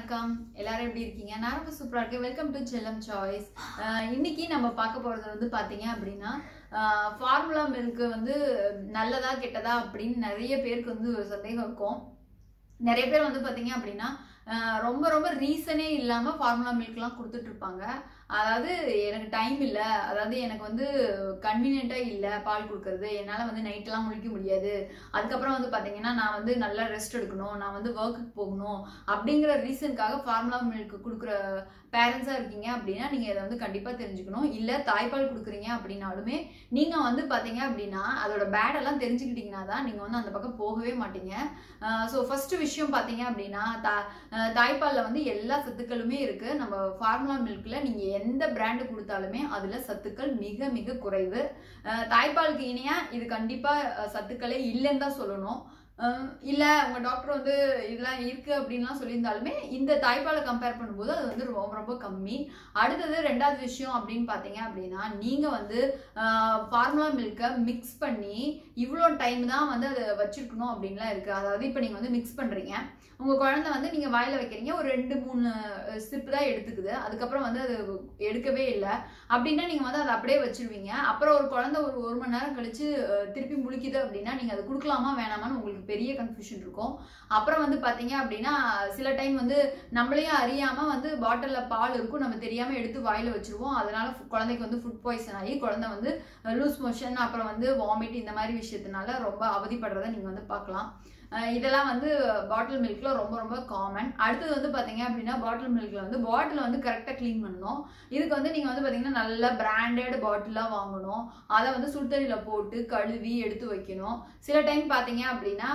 வணக்கம் எல்லாரும் எப்படி இருக்கீங்க நான் ரொம்ப சூப்பரா இருக்கேன் வெல்கம் டு செல்லம் சாய்ஸ் இன்னைக்கு நம்ம பார்க்க போறது வந்து பாத்தீங்க அப்படின்னா ஃபார்முலா மில்க் வந்து நல்லதா கெட்டதா அப்படின்னு நிறைய பேருக்கு வந்து ஒரு சந்தேகம் இருக்கும் நிறைய பேர் வந்து பாத்தீங்க அப்படின்னா ஆஹ் ரொம்ப ரொம்ப ரீசனே இல்லாம ஃபார்முலா மில்க்லாம் கொடுத்துட்டு இருப்பாங்க அதாவது எனக்கு டைம் இல்லை அதாவது எனக்கு வந்து கன்வீனியண்ட்டாக இல்லை பால் கொடுக்கறது என்னால் வந்து நைட்டெல்லாம் முழிக்க முடியாது அதுக்கப்புறம் வந்து பார்த்தீங்கன்னா நான் வந்து நல்லா ரெஸ்ட் எடுக்கணும் நான் வந்து ஒர்க்குக்கு போகணும் அப்படிங்கிற ரீசனுக்காக ஃபார்முலா மில்க் கொடுக்குற பேரண்ட்ஸாக இருக்கீங்க அப்படின்னா நீங்கள் இதை வந்து கண்டிப்பாக தெரிஞ்சுக்கணும் இல்லை தாய்ப்பால் கொடுக்குறீங்க அப்படின்னாலுமே நீங்கள் வந்து பார்த்தீங்க அப்படின்னா அதோட பேடெல்லாம் தெரிஞ்சுக்கிட்டீங்கன்னா தான் நீங்கள் வந்து அந்த பக்கம் போகவே மாட்டீங்க ஸோ ஃபஸ்ட்டு விஷயம் பார்த்தீங்க அப்படின்னா தா அஹ் தாய்ப்பாலில் வந்து எல்லா சத்துக்களுமே இருக்குது நம்ம ஃபார்முலா மில்கில் நீங்கள் எந்த பிராண்டு கொடுத்தாலுமே அதில் சத்துக்கள் மிக மிக குறைவு அஹ் தாய்ப்பாலுக்கு இணையாக இது கண்டிப்பாக சத்துக்களே இல்லைன்னு தான் சொல்லணும் அஹ் இல்ல உங்க டாக்டர் வந்து இதெல்லாம் இருக்கு அப்படின்லாம் சொல்லியிருந்தாலுமே இந்த தாய்ப்பாலை கம்பேர் பண்ணும்போது அது வந்து ரொம்ப ரொம்ப கம்மி அடுத்தது ரெண்டாவது விஷயம் அப்படின்னு பார்த்தீங்க அப்படின்னா நீங்க வந்து ஃபார்முலா மில்கை மிக்ஸ் பண்ணி இவ்வளோ டைம் தான் வந்து அதை வச்சிருக்கணும் அப்படின்லாம் இருக்கு அதாவது இப்போ நீங்க வந்து மிக்ஸ் பண்றீங்க உங்க குழந்தை வந்து நீங்க வாயில வைக்கிறீங்க ஒரு ரெண்டு மூணு ஸ்டிப் தான் எடுத்துக்குது அதுக்கப்புறம் வந்து அது எடுக்கவே இல்லை அப்படின்னா நீங்க வந்து அதை அப்படியே வச்சிருவீங்க அப்புறம் ஒரு குழந்தை ஒரு ஒரு மணி நேரம் கழிச்சு அஹ், திருப்பி முழிக்குது அப்படின்னா நீங்க அதை கொடுக்கலாமா வேணாமான்னு உங்களுக்கு பெரிய கன்ஃபியூஷன் இருக்கும் அப்புறம் வந்து பாத்தீங்க அப்படின்னா சில டைம் வந்து நம்மளையும் அறியாம வந்து பாட்டில்ல பால் இருக்கும் நம்ம தெரியாம எடுத்து வாயில வச்சிருவோம் அதனால ஃபு- குழந்தைக்கு வந்து ஃபுட் பாய்சன் ஆகி குழந்தை வந்து லூஸ் மோஷன் அப்புறம் வந்து வாமிட் இந்த மாதிரி விஷயத்தினால ரொம்ப அவதிப்படுறதை நீங்க வந்து பார்க்கலாம் அஹ் இதெல்லாம் வந்து பாட்டில் மில்க்ல ரொம்ப ரொம்ப காமன் அடுத்தது வந்து பாத்தீங்க அப்படின்னா பாட்டில் மில்க்ல வந்து பாட்டில் வந்து கரெக்டாக க்ளீன் பண்ணணும் இதுக்கு வந்து நீங்க வந்து பாத்தீங்கன்னா நல்ல பிராண்டட் பாட்டிலாக வாங்கணும் அதை வந்து சுடுதண்ணில போட்டு கழுவி எடுத்து வைக்கணும் சில டைம் பாத்தீங்க அப்படின்னா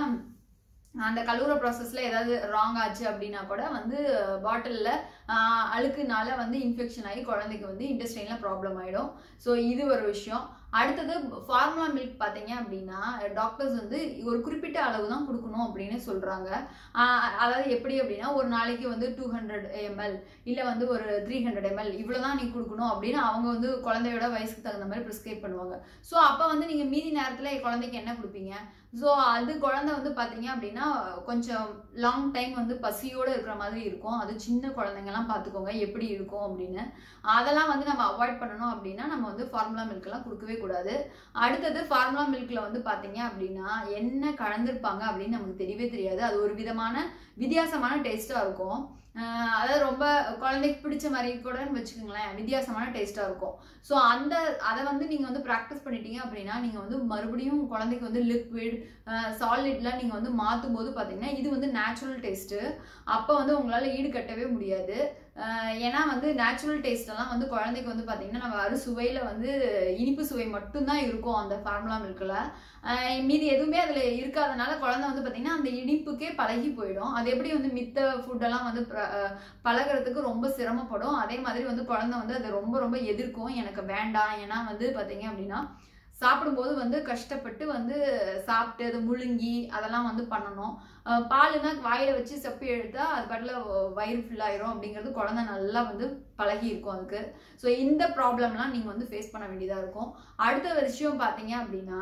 அந்த கழுவுற ப்ராசஸ்ல ஏதாவது ராங் ஆச்சு அப்படின்னா கூட வந்து பாட்டிலில் அழுக்குனால வந்து இன்ஃபெக்ஷன் ஆகி குழந்தைக்கு வந்து இன்டெஸ்டைனில் ப்ராப்ளம் ஆயிடும் ஸோ இது ஒரு விஷயம் அடுத்தது ஃபார்முலா மில்க் பார்த்தீங்க அப்படின்னா டாக்டர்ஸ் வந்து ஒரு குறிப்பிட்ட அளவு தான் கொடுக்கணும் அப்படின்னு சொல்றாங்க ஆஹ் அதாவது எப்படி அப்படின்னா ஒரு நாளைக்கு வந்து டூ ஹண்ட்ரட் எம்எல் இல்லை வந்து ஒரு த்ரீ ஹண்ட்ரட் எம்எல் இவ்வளோ தான் நீ கொடுக்கணும் அப்படின்னு அவங்க வந்து குழந்தையோட வயசுக்கு தகுந்த மாதிரி ப்ரிஸ்கிரைப் பண்ணுவாங்க ஸோ அப்போ வந்து நீங்கள் மீதி நேரத்தில் குழந்தைக்கு என்ன கொடுப்பீங்க ஸோ அது குழந்தை வந்து பார்த்தீங்க அப்படின்னா கொஞ்சம் லாங் டைம் வந்து பசியோடு இருக்கிற மாதிரி இருக்கும் அது சின்ன குழந்தைங்கலாம் பார்த்துக்கோங்க எப்படி இருக்கும் அப்படின்னு அதெல்லாம் வந்து நம்ம அவாய்ட் பண்ணணும் அப்படின்னா நம்ம வந்து ஃபார்முலா மில்க்லாம் கொடுக்கவே கூடாது அடுத்தது ஃபார்முலா மில்க்ல வந்து பார்த்தீங்க அப்படின்னா என்ன கலந்துருப்பாங்க அப்படின்னு நமக்கு தெரியவே தெரியாது அது ஒரு விதமான வித்தியாசமான டேஸ்ட்டாக இருக்கும் ஆஹ் அதாவது ரொம்ப குழந்தைக்கு பிடிச்ச மாதிரி கூட வச்சுக்கோங்களேன் வித்தியாசமான டேஸ்ட்டாக இருக்கும் ஸோ அந்த அதை வந்து நீங்கள் வந்து ப்ராக்டிஸ் பண்ணிட்டீங்க அப்படின்னா நீங்கள் வந்து மறுபடியும் குழந்தைக்கு வந்து லிக்விட் சாலிட்லாம் நீங்கள் வந்து மாற்றும் போது பார்த்தீங்கன்னா இது வந்து நேச்சுரல் டேஸ்ட்டு அப்போ வந்து உங்களால் ஈடுகட்டவே முடியாது ஆஹ் ஏன்னா வந்து நேச்சுரல் டேஸ்டெல்லாம் வந்து குழந்தைக்கு வந்து பார்த்தீங்கன்னா நம்ம அறுசுவையில் வந்து இனிப்பு சுவை மட்டும்தான் இருக்கும் அந்த ஃபார்முலா மில்கில் மீதி எதுவுமே அதில் இருக்காதனால குழந்தை வந்து பார்த்தீங்கன்னா அந்த இனிப்புக்கே பழகி போயிடும் அது எப்படி வந்து மித்த ஃபுட்டெல்லாம் வந்து பிர- அஹ் பழகுறதுக்கு ரொம்ப சிரமப்படும் அதே மாதிரி வந்து குழந்தை வந்து அதை ரொம்ப ரொம்ப எதிர்க்கும் எனக்கு வேண்டாம் ஏன்னா வந்து பார்த்தீங்க அப்படின்னா சாப்பிடும்போது வந்து கஷ்டப்பட்டு வந்து சாப்பிட்டு அதை முழுங்கி அதெல்லாம் வந்து பண்ணணும் அஹ் பாலுனா வாயில வச்சு செப்பி எடுத்தா அது பாட்டில் வயிறு ஃபுல்லாயிரும் அப்படிங்கிறது குழந்தை நல்லா வந்து பழகி இருக்கும் அதுக்கு ஸோ இந்த ப்ராப்ளம்லாம் நீங்கள் வந்து ஃபேஸ் பண்ண வேண்டியதாக இருக்கும் அடுத்த விஷயம் பார்த்தீங்க அப்படின்னா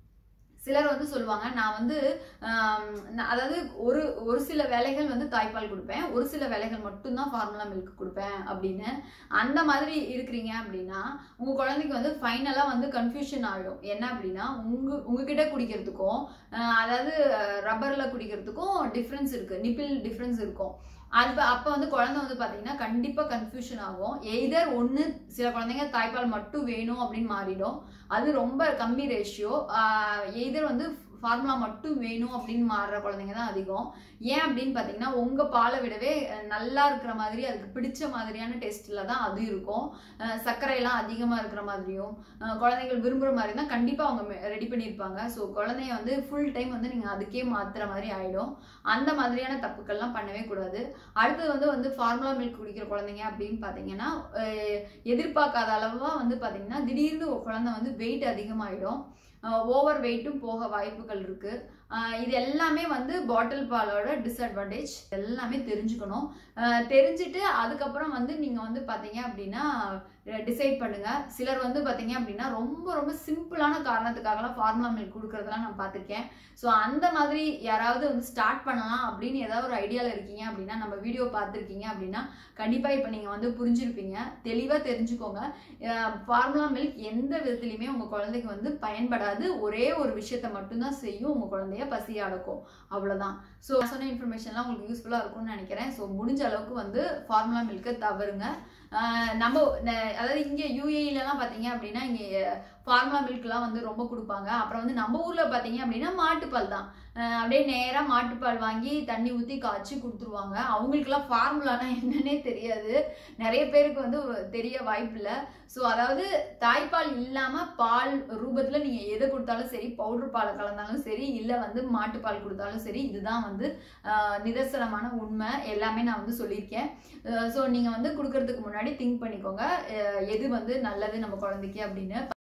சிலர் வந்து சொல்லுவாங்க நான் வந்து ஆம், நான் அதாவது ஒரு ஒரு சில வேலைகள் வந்து தாய்ப்பால் கொடுப்பேன் ஒரு சில வேலைகள் மட்டும்தான் ஃபார்முலா மில்க் கொடுப்பேன் அப்படின்னு அந்த மாதிரி இருக்கிறீங்க அப்படின்னா உங்க குழந்தைக்கு வந்து ஃபைனலா வந்து கன்ஃபியூஷன் ஆகிடும் என்ன அப்படின்னா உங்க உங்ககிட்ட குடிக்கிறதுக்கும் அஹ், அதாவது ரப்பர்ல குடிக்கிறதுக்கும் டிஃப்ரென்ஸ் இருக்கு நிப்பிள் டிஃப்ரென்ஸ் இருக்கும் அது அப்போ வந்து குழந்தை வந்து பார்த்தீங்கன்னா கண்டிப்பாக கன்ஃபியூஷன் ஆகும் எய்தர் ஒன்று சில குழந்தைங்க தாய்ப்பால் மட்டும் வேணும் அப்படின்னு மாறிடும் அது ரொம்ப கம்மி ரேஷியோ எய்தர் வந்து ஃபார்முலா மட்டும் வேணும் அப்படின்னு மாறுற குழந்தைங்க தான் அதிகம் ஏன் அப்படின்னு பார்த்தீங்கன்னா உங்கள் பாலை விடவே அஹ், நல்லா இருக்கிற மாதிரி அதுக்கு பிடிச்ச மாதிரியான டேஸ்ட்டில் தான் அது இருக்கும் அஹ், சர்க்கரையெல்லாம் அதிகமாக இருக்கிற மாதிரியும் அஹ், குழந்தைகள் விரும்புகிற மாதிரி தான் கண்டிப்பாக அவங்க ரெடி பண்ணியிருப்பாங்க ஸோ குழந்தைய வந்து ஃபுல் டைம் வந்து நீங்கள் அதுக்கே மாற்றுற மாதிரி ஆகிடும் அந்த மாதிரியான தப்புக்கள்லாம் பண்ணவே கூடாது அடுத்தது வந்து வந்து ஃபார்முலா மில்க் குடிக்கிற குழந்தைங்க அப்படின்னு பார்த்தீங்கன்னா அஹ், எதிர்பார்க்காத அளவாக வந்து பார்த்தீங்கன்னா திடீர்னு ஒரு குழந்தை வந்து வெயிட் அதிகமாகிடும் ஓவர் வெயிட்டும் போக வாய்ப்புகள் இருக்கு ஆஹ் இது எல்லாமே வந்து பாட்டில் பாலோட டிஸ்அட்வான்டேஜ் எல்லாமே தெரிஞ்சுக்கணும் ஆஹ் தெரிஞ்சுட்டு அதுக்கப்புறம் வந்து நீங்க வந்து பாத்தீங்க அப்படின்னா டிசைட் பண்ணுங்க சிலர் வந்து பாத்தீங்க அப்படின்னா ரொம்ப ரொம்ப சிம்பிளான காரணத்துக்காகலாம் ஃபார்முலா மில்க் கொடுக்கறதெல்லாம் நான் பார்த்திருக்கேன் ஸோ அந்த மாதிரி யாராவது வந்து ஸ்டார்ட் பண்ணலாம் அப்படின்னு ஏதாவது ஒரு ஐடியாவில் இருக்கீங்க அப்படின்னா நம்ம வீடியோ பார்த்துருக்கீங்க அப்படின்னா கண்டிப்பாக இப்போ நீங்கள் வந்து புரிஞ்சிருப்பீங்க தெளிவாக தெரிஞ்சுக்கோங்க ஃபார்முலா மில்க் எந்த விதத்துலையுமே உங்கள் குழந்தைக்கு வந்து பயன்படாது ஒரே ஒரு விஷயத்த மட்டும்தான் செய்யும் உங்கள் குழந்தைய பசி அடக்கும் அவ்வளோதான் ஸோ சொன்ன இன்ஃபர்மேஷன்லாம் உங்களுக்கு யூஸ்ஃபுல்லாக இருக்கும்னு நினைக்கிறேன் ஸோ முடிஞ்ச அளவுக்கு வந்து ஃபார்முலா மில்க்கை தவறுங்க ஆஹ் நம்ம ந- அதாவது இங்கே யூஏஇலலாம் பார்த்தீங்க அப்படின்னா இங்கே ஃபார்முலா மில்க்லாம் வந்து ரொம்ப கொடுப்பாங்க அப்புறம் வந்து நம்ம ஊரில் பார்த்தீங்க அப்படின்னா மாட்டுப்பால் தான் ஆஹ் அப்படியே நேராக மாட்டுப்பால் வாங்கி தண்ணி ஊற்றி காய்ச்சி கொடுத்துருவாங்க அவங்களுக்குலாம் ஃபார்முலானா என்னன்னே தெரியாது நிறைய பேருக்கு வந்து தெரிய வாய்ப்பு இல்லை ஸோ அதாவது தாய்ப்பால் இல்லாமல் பால் ரூபத்தில் நீங்கள் எதை கொடுத்தாலும் சரி பவுடர் பாலை கலந்தாலும் சரி இல்லை வந்து மாட்டுப்பால் கொடுத்தாலும் சரி இதுதான் வந்து ஆஹ் நிதர்சனமான உண்மை எல்லாமே நான் வந்து சொல்லியிருக்கேன் ஸோ நீங்கள் வந்து கொடுக்கறதுக்கு முன்னாடி திங்க் பண்ணிக்கோங்க அஹ் எது வந்து நல்லது நம்ம குழந்தைக்கு அப்படின்னு